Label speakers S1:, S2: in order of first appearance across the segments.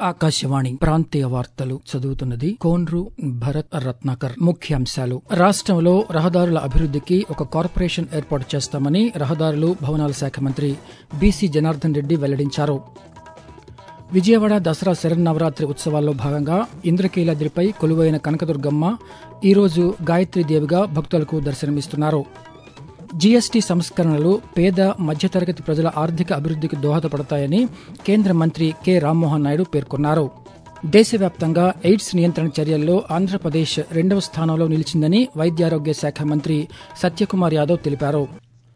S1: ఆకాశవాణి ప్రాంతీయ వార్తలు చదువుతున్నది కోన్రు భరత్ రత్నాకర్ ముఖ్యాంశాలు రాష్ట్రంలో రహదారుల అభివృద్ధికి ఒక కార్పొరేషన్ ఏర్పాటు చేస్తామని రహదారులు భవనాల శాఖ మంత్రి బీసీ జనార్దన్ రెడ్డి వెల్లడించారు విజయవాడ దసరా శరన్నవరాత్రి ఉత్సవాల్లో భాగంగా ఇంద్రకీలాద్రిపై కొలువైన కనకదుర్గమ్మ ఈరోజు గాయత్రీదేవిగా భక్తులకు దర్శనమిస్తున్నారు జీఎస్టీ సంస్కరణలు పేద మధ్యతరగతి ప్రజల ఆర్థిక అభివృద్ధికి దోహదపడతాయని కేంద్ర మంత్రి కె రామ్మోహన్ నాయుడు పేర్కొన్నారు దేశవ్యాప్తంగా ఎయిడ్స్ నియంత్రణ చర్యల్లో ఆంధ్రప్రదేశ్ రెండవ స్థానంలో నిలిచిందని వైద్యారోగ్య శాఖ మంత్రి సత్యకుమార్ యాదవ్ తెలిపారు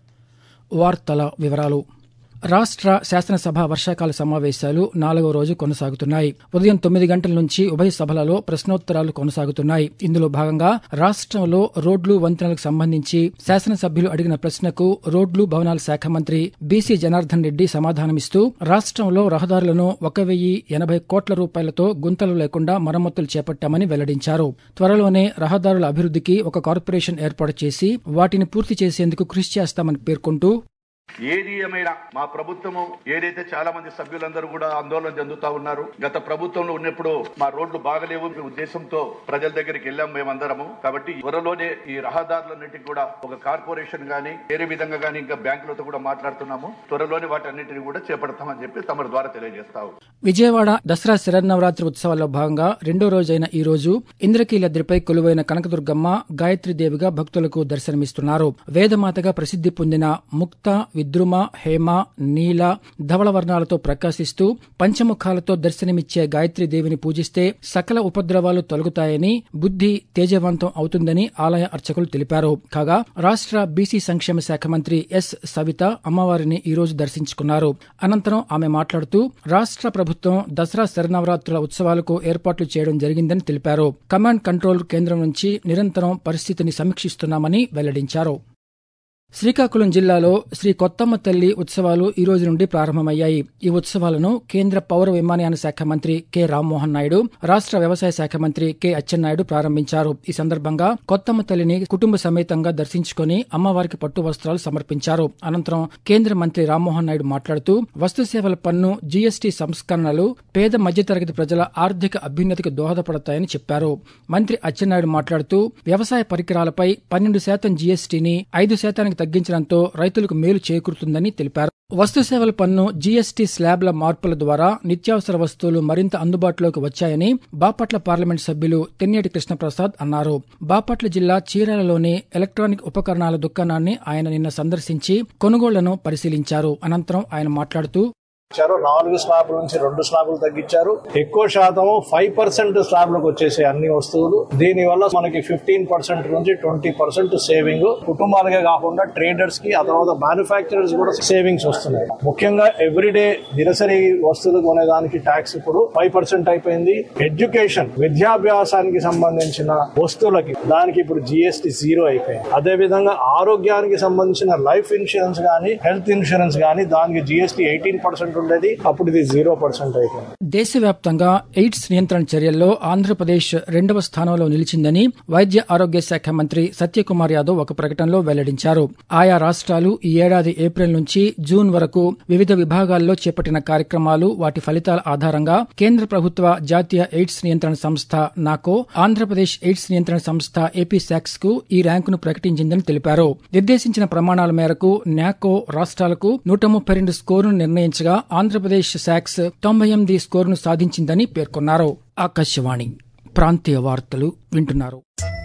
S1: వార్తల వివరాలు రాష్ట్ర శాసనసభ వర్షాకాల సమావేశాలు నాలుగో రోజు కొనసాగుతున్నాయి ఉదయం తొమ్మిది గంటల నుంచి ఉభయ సభలలో ప్రశ్నోత్తరాలు కొనసాగుతున్నాయి ఇందులో భాగంగా రాష్ట్రంలో రోడ్లు వంతెనలకు సంబంధించి శాసనసభ్యులు అడిగిన ప్రశ్నకు రోడ్లు భవనాల శాఖ మంత్రి బీసీ జనార్దన్ రెడ్డి సమాధానమిస్తూ రాష్ట్రంలో రహదారులను ఒక వెయ్యి ఎనభై కోట్ల రూపాయలతో గుంతలు లేకుండా మరమ్మతులు చేపట్టామని వెల్లడించారు త్వరలోనే రహదారుల అభివృద్ధికి ఒక కార్పొరేషన్ ఏర్పాటు చేసి వాటిని పూర్తి చేసేందుకు కృషి చేస్తామని పేర్కొంటూ
S2: ఏది ఏమైనా మా ప్రభుత్వము ఏదైతే చాలా మంది సభ్యులందరూ కూడా ఆందోళన చెందుతా ఉన్నారు గత ప్రభుత్వంలో ఉన్నప్పుడు మా రోడ్లు బాగలేవు అనే ఉద్దేశంతో ప్రజల దగ్గరికి వెళ్ళాం మేమందరము కాబట్టి త్వరలోనే ఈ రహదారులన్నిటికి కూడా ఒక కార్పొరేషన్ గానీ వేరే విధంగా గానీ ఇంకా బ్యాంకులతో కూడా మాట్లాడుతున్నాము త్వరలోనే వాటన్నిటిని కూడా చేపడతామని చెప్పి తమ ద్వారా తెలియజేస్తాము
S1: విజయవాడ దసరా శరన్నవరాత్రి ఉత్సవాల్లో భాగంగా రెండో రోజైన ఈ రోజు ఇంద్రకీలాద్రిపై కొలువైన కనకదుర్గమ్మ గాయత్రీదేవిగా భక్తులకు దర్శనమిస్తున్నారు వేదమాతగా ప్రసిద్ది పొందిన ముక్త విద్రుమ హేమ నీల ధవళ వర్ణాలతో ప్రకాశిస్తూ పంచముఖాలతో దర్శనమిచ్చే గాయత్రీదేవిని పూజిస్తే సకల ఉపద్రవాలు తొలగుతాయని బుద్ధి తేజవంతం అవుతుందని ఆలయ అర్చకులు తెలిపారు కాగా రాష్ట్ర బీసీ సంక్షేమ శాఖ మంత్రి ఎస్ సవిత అమ్మవారిని ఈ రోజు దర్శించుకున్నారు అనంతరం ఆమె మాట్లాడుతూ రాష్ట్ర ప్రభుత్వం దసరా శరనవరాత్రుల ఉత్సవాలకు ఏర్పాట్లు చేయడం జరిగిందని తెలిపారు కమాండ్ కంట్రోల్ కేంద్రం నుంచి నిరంతరం పరిస్థితిని సమీక్షిస్తున్నామని వెల్లడించారు శ్రీకాకుళం జిల్లాలో శ్రీ కొత్తమ్మ తల్లి ఉత్సవాలు ఈ రోజు నుండి ప్రారంభమయ్యాయి ఈ ఉత్సవాలను కేంద్ర పౌర విమానయాన శాఖ మంత్రి కె రామ్మోహన్ నాయుడు రాష్ట్ర వ్యవసాయ శాఖ మంత్రి కె అచ్చెన్నాయుడు ప్రారంభించారు ఈ సందర్భంగా కొత్తమ్మ తల్లిని కుటుంబ సమేతంగా దర్శించుకుని అమ్మవారికి పట్టు వస్త్రాలు సమర్పించారు అనంతరం కేంద్ర మంత్రి రామ్మోహన్ నాయుడు మాట్లాడుతూ వస్తు సేవల పన్ను జీఎస్టీ సంస్కరణలు పేద మధ్యతరగతి ప్రజల ఆర్థిక అభ్యున్నతికి దోహదపడతాయని చెప్పారు మంత్రి అచ్చెన్నాయుడు మాట్లాడుతూ వ్యవసాయ పరికరాలపై పన్నెండు శాతం జీఎస్టీని ఐదు శాతానికి తగ్గించడంతో రైతులకు మేలు చేకూరుతుందని తెలిపారు వస్తు సేవల పన్ను జీఎస్టీ స్లాబ్ల మార్పుల ద్వారా నిత్యావసర వస్తువులు మరింత అందుబాటులోకి వచ్చాయని బాపట్ల పార్లమెంట్ సభ్యులు తెన్నేటి కృష్ణప్రసాద్ అన్నారు బాపట్ల జిల్లా చీరాలలోని ఎలక్ట్రానిక్ ఉపకరణాల దుకాణాన్ని ఆయన నిన్న సందర్శించి కొనుగోళ్లను పరిశీలించారు అనంతరం ఆయన మాట్లాడుతూ
S3: ఇచ్చారు నాలుగు స్లాబ్ల నుంచి రెండు స్లాబ్లు తగ్గించారు ఎక్కువ శాతం ఫైవ్ పర్సెంట్ స్లాబ్లకు వచ్చేసే అన్ని వస్తువులు దీని వల్ల మనకి ఫిఫ్టీన్ పర్సెంట్ నుంచి ట్వంటీ పర్సెంట్ సేవింగ్ కుటుంబాలకే కాకుండా ట్రేడర్స్ కి ఆ తర్వాత మ్యానుఫాక్చరర్స్ కూడా సేవింగ్స్ వస్తున్నాయి ముఖ్యంగా ఎవ్రీడే దినసరి వస్తువులు కొనేదానికి ట్యాక్స్ ఇప్పుడు ఫైవ్ పర్సెంట్ అయిపోయింది ఎడ్యుకేషన్ విద్యాభ్యాసానికి సంబంధించిన వస్తువులకి దానికి ఇప్పుడు జిఎస్టి జీరో అయిపోయింది అదే విధంగా ఆరోగ్యానికి సంబంధించిన లైఫ్ ఇన్సూరెన్స్ గానీ హెల్త్ ఇన్సూరెన్స్ గానీ దానికి జిఎస్టి ఎయిటీన్ పర్సెంట్ ఉండేది అప్పుడు ఇది జీరో పర్సెంట్ అయిపోయింది
S1: దేశవ్యాప్తంగా ఎయిడ్స్ నియంత్రణ చర్యల్లో ఆంధ్రప్రదేశ్ రెండవ స్థానంలో నిలిచిందని వైద్య ఆరోగ్య శాఖ మంత్రి సత్యకుమార్ యాదవ్ ఒక ప్రకటనలో వెల్లడించారు ఆయా రాష్ట్రాలు ఈ ఏడాది ఏప్రిల్ నుంచి జూన్ వరకు వివిధ విభాగాల్లో చేపట్టిన కార్యక్రమాలు వాటి ఫలితాల ఆధారంగా కేంద్ర ప్రభుత్వ జాతీయ ఎయిడ్స్ నియంత్రణ సంస్థ నాకో ఆంధ్రప్రదేశ్ ఎయిడ్స్ నియంత్రణ సంస్థ ఏపీ శాక్స్ కు ఈ ర్యాంకును ప్రకటించిందని తెలిపారు నిర్దేశించిన ప్రమాణాల మేరకు నాకో రాష్ట్రాలకు నూట ముప్పై రెండు స్కోరును నిర్ణయించగా ఆంధ్రప్రదేశ్ శాక్స్ తొంభై ఎనిమిది స్కోరును సాధించిందని పేర్కొన్నారు ఆకాశవాణి ప్రాంతీయ వార్తలు వింటున్నారు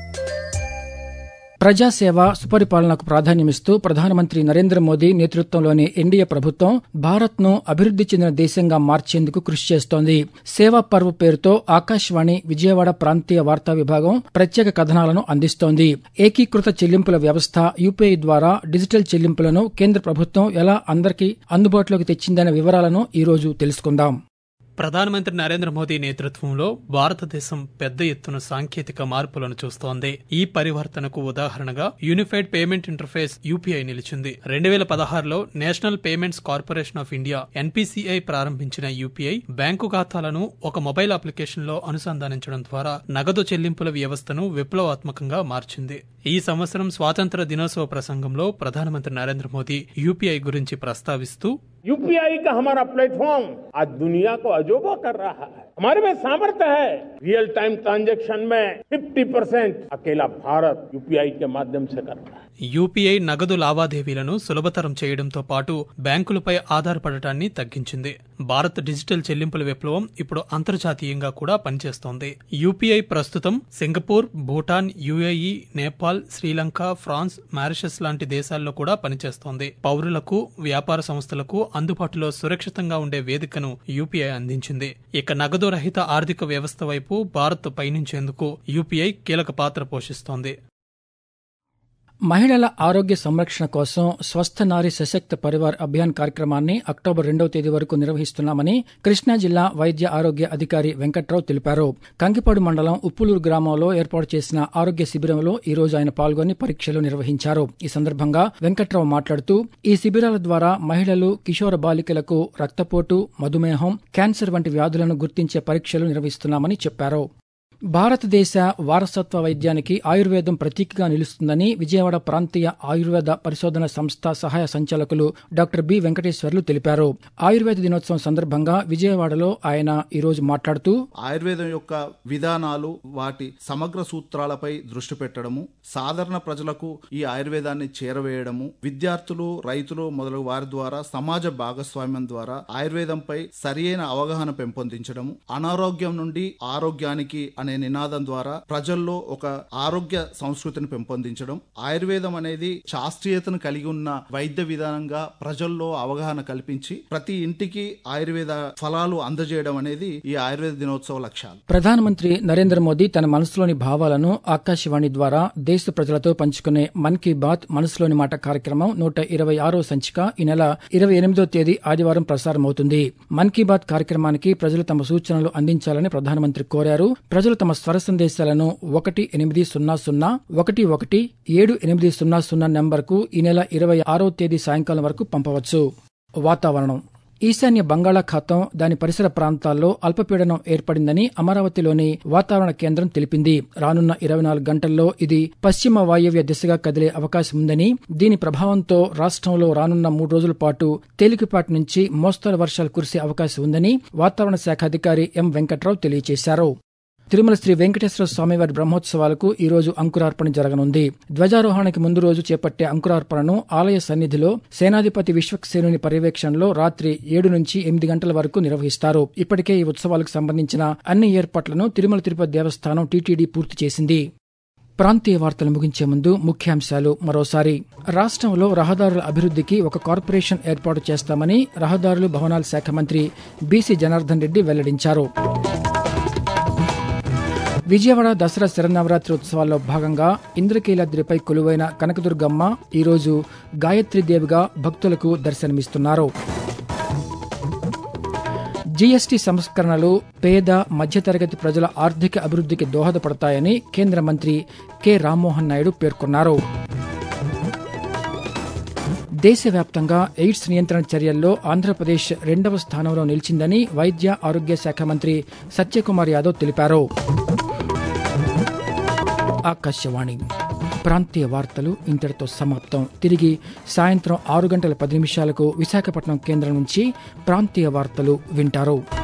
S1: ప్రజాసేవ సుపరిపాలనకు ప్రాధాన్యమిస్తూ ప్రధానమంత్రి నరేంద్ర మోదీ నేతృత్వంలోని ఎన్డీఏ ప్రభుత్వం భారత్ ను అభివృద్ది చెందిన దేశంగా మార్చేందుకు కృషి చేస్తోంది సేవా పర్వ్ పేరుతో ఆకాశవాణి విజయవాడ ప్రాంతీయ వార్తా విభాగం ప్రత్యేక కథనాలను అందిస్తోంది ఏకీకృత చెల్లింపుల వ్యవస్థ యూపీఐ ద్వారా డిజిటల్ చెల్లింపులను కేంద్ర ప్రభుత్వం ఎలా అందరికీ అందుబాటులోకి తెచ్చిందనే వివరాలను ఈ రోజు తెలుసుకుందాం
S4: ప్రధానమంత్రి నరేంద్ర మోదీ నేతృత్వంలో భారతదేశం పెద్ద ఎత్తున సాంకేతిక మార్పులను చూస్తోంది ఈ పరివర్తనకు ఉదాహరణగా యూనిఫైడ్ పేమెంట్ ఇంటర్ఫేస్ యూపీఐ నిలిచింది రెండు వేల పదహారులో national payments corporation of India NPCI ప్రారంభించిన యూపీఐ బ్యాంకు ఖాతాలను ఒక మొబైల్ అప్లికేషన్ లో అనుసంధానించడం ద్వారా నగదు చెల్లింపుల వ్యవస్థను విప్లవాత్మకంగా మార్చింది ఈ సంవత్సరం స్వాతంత్ర దినోత్సవ ప్రసంగంలో ప్రధానమంత్రి నరేంద్ర మోదీ యూపీఐ గురించి ప్రస్తావిస్తూ
S5: यूपीआई का हमारा प्लेटफॉर्म आज दुनिया को अजोबा कर रहा है हमारे में सामर्थ्य है रियल टाइम ट्रांजैक्शन में 50 परसेंट अकेला भारत यूपीआई के माध्यम से कर रहा है
S4: యూపీఐ నగదు లావాదేవీలను సులభతరం చేయడంతో పాటు బ్యాంకులపై ఆధారపడటాన్ని తగ్గించింది భారత్ డిజిటల్ చెల్లింపుల విప్లవం ఇప్పుడు అంతర్జాతీయంగా కూడా పనిచేస్తోంది యూపీఐ ప్రస్తుతం Singapore Bhutan UAE Nepal Sri Lanka France Mauritius లాంటి దేశాల్లో కూడా పనిచేస్తోంది పౌరులకు వ్యాపార సంస్థలకు అందుబాటులో సురక్షితంగా ఉండే వేదికను యూపీఐ అందించింది ఇక నగదు రహిత ఆర్థిక వ్యవస్థ వైపు భారత్ పయనించేందుకు యూపీఐ కీలక పాత్ర పోషిస్తోంది
S1: మహిళల ఆరోగ్య సంరక్షణ కోసం స్వస్థ నారి సశక్త పరివార్ అభియాన్ కార్యక్రమాన్ని అక్టోబర్ రెండవ తేదీ వరకు నిర్వహిస్తున్నామని కృష్ణా జిల్లా వైద్య ఆరోగ్య అధికారి వెంకట్రావు తెలిపారు కంకిపాడు మండలం ఉప్పులూరు గ్రామంలో ఏర్పాటు చేసిన ఆరోగ్య శిబిరంలో ఈ రోజు ఆయన పాల్గొని పరీక్షలు నిర్వహించారు ఈ సందర్భంగా వెంకట్రావు మాట్లాడుతూ ఈ శిబిరాల ద్వారా మహిళలు కిషోర బాలికలకు రక్తపోటు మధుమేహం క్యాన్సర్ వంటి వ్యాధులను గుర్తించే పరీక్షలు నిర్వహిస్తున్నామని చెప్పారు భారతదేశ వారసత్వ వైద్యానికి ఆయుర్వేదం ప్రతీకగా నిలుస్తుందని విజయవాడ ప్రాంతీయ ఆయుర్వేద పరిశోధన సంస్థ సహాయ సంచాలకులు డాక్టర్ బి వెంకటేశ్వర్లు తెలిపారు ఆయుర్వేద దినోత్సవం సందర్భంగా విజయవాడలో ఆయన ఈరోజు మాట్లాడుతూ
S6: ఆయుర్వేదం యొక్క విధానాలు వాటి సమగ్ర సూత్రాలపై దృష్టి పెట్టడము సాధారణ ప్రజలకు ఈ ఆయుర్వేదాన్ని చేరవేయడము విద్యార్థులు రైతులు మొదలగు వారి ద్వారా సమాజ భాగస్వామ్యం ద్వారా ఆయుర్వేదంపై సరియైన అవగాహన పెంపొందించడము అనారోగ్యం నుండి ఆరోగ్యానికి అనే నినాదం ద్వారా ప్రజల్లో ఒక ఆరోగ్య సంస్కృతిని పెంపొందించడం ఆయుర్వేదం అనేది శాస్త్రీయతను కలిగి ఉన్న వైద్య విధానంగా ప్రజల్లో అవగాహన కల్పించి ప్రతి ఇంటికి ఆయుర్వేద ఫలాలు అందజేయడం అనేది ఈ ఆయుర్వేద దినోత్సవ లక్ష్యాలు
S1: ప్రధానమంత్రి నరేంద్ర మోదీ తన మనసులోని భావాలను ఆకాశవాణి ద్వారా దేశ ప్రజలతో పంచుకునే మన్ కీ బాత్ మనసులోని మాట కార్యక్రమం నూట ఇరవై ఆరో సంచిక ఈ నెల ఇరవై ఎనిమిదో తేదీ ఆదివారం ప్రసారమవుతుంది మన్ కీ బాత్ కార్యక్రమానికి ప్రజలు తమ సూచనలు అందించాలని ప్రధానమంత్రి కోరారు ప్రజలు తమ స్వర సందేశాలను ఒకటి ఎనిమిది సున్నా సున్నా ఒకటి ఒకటి ఏడు ఎనిమిది సున్నా సున్నా నంబర్కు ఈ నెల ఇరవై ఆరో తేదీ సాయంకాలం వరకు పంపవచ్చు వాతావరణం ఈశాన్య బంగాళాఖాతం దాని పరిసర ప్రాంతాల్లో అల్పపీడనం ఏర్పడిందని అమరావతిలోని వాతావరణ కేంద్రం తెలిపింది రానున్న ఇరవై నాలుగు గంటల్లో ఇది పశ్చిమ వాయవ్య దిశగా కదిలే అవకాశం ఉందని దీని ప్రభావంతో రాష్ట్రంలో రానున్న మూడు రోజుల పాటు తేలికపాటి నుంచి మోస్తరు వర్షాలు కురిసే అవకాశం ఉందని వాతావరణ శాఖ అధికారి ఎం వెంకట్రావు తెలియజేశారు తిరుమల శ్రీ వెంకటేశ్వర స్వామివారి బ్రహ్మోత్సవాలకు ఈ రోజు అంకురార్పణ జరగనుంది ధ్వజారోహణకి ముందు రోజు చేపట్టే అంకురార్పణను ఆలయ సన్నిధిలో సేనాధిపతి విశ్వక్సేనుని పర్యవేక్షణలో రాత్రి ఏడు నుంచి ఎనిమిది గంటల వరకు నిర్వహిస్తారు ఇప్పటికే ఈ ఉత్సవాలకు సంబంధించిన అన్ని ఏర్పాట్లను తిరుమల తిరుపతి దేవస్థానం టీటీడీ పూర్తి చేసింది ప్రాంతీయ వార్తలు ముగించే ముందు ముఖ్యాంశాలు మరోసారి రాష్ట్రంలో రహదారుల అభివృద్ధికి ఒక కార్పొరేషన్ ఏర్పాటు చేస్తామని రహదారులు భవనాల శాఖ మంత్రి బీసీ జనార్దన్ రెడ్డి వెల్లడించారు విజయవాడ దసరా శరన్నవరాత్రి ఉత్సవాల్లో భాగంగా ఇంద్రకీలాద్రిపై కొలువైన కనకదుర్గమ్మ ఈరోజు గాయత్రీదేవిగా భక్తులకు దర్శనమిస్తున్నారు జీఎస్టీ సంస్కరణలు పేద మధ్యతరగతి ప్రజల ఆర్థిక అభివృద్ధికి దోహదపడతాయని కేంద్ర మంత్రి కె రామ్మోహన్ నాయుడు పేర్కొన్నారు దేశవ్యాప్తంగా ఎయిడ్స్ నియంత్రణ చర్యల్లో ఆంధ్రప్రదేశ్ రెండవ స్థానంలో నిలిచిందని వైద్య ఆరోగ్య శాఖ మంత్రి సత్యకుమార్ యాదవ్ తెలిపారు ఆకాశవాణి ప్రాంతీయ వార్తలు ఇంతటితో సమాప్తం తిరిగి సాయంత్రం ఆరు గంటల పది నిమిషాలకు విశాఖపట్నం కేంద్రం నుంచి ప్రాంతీయ వార్తలు వింటారు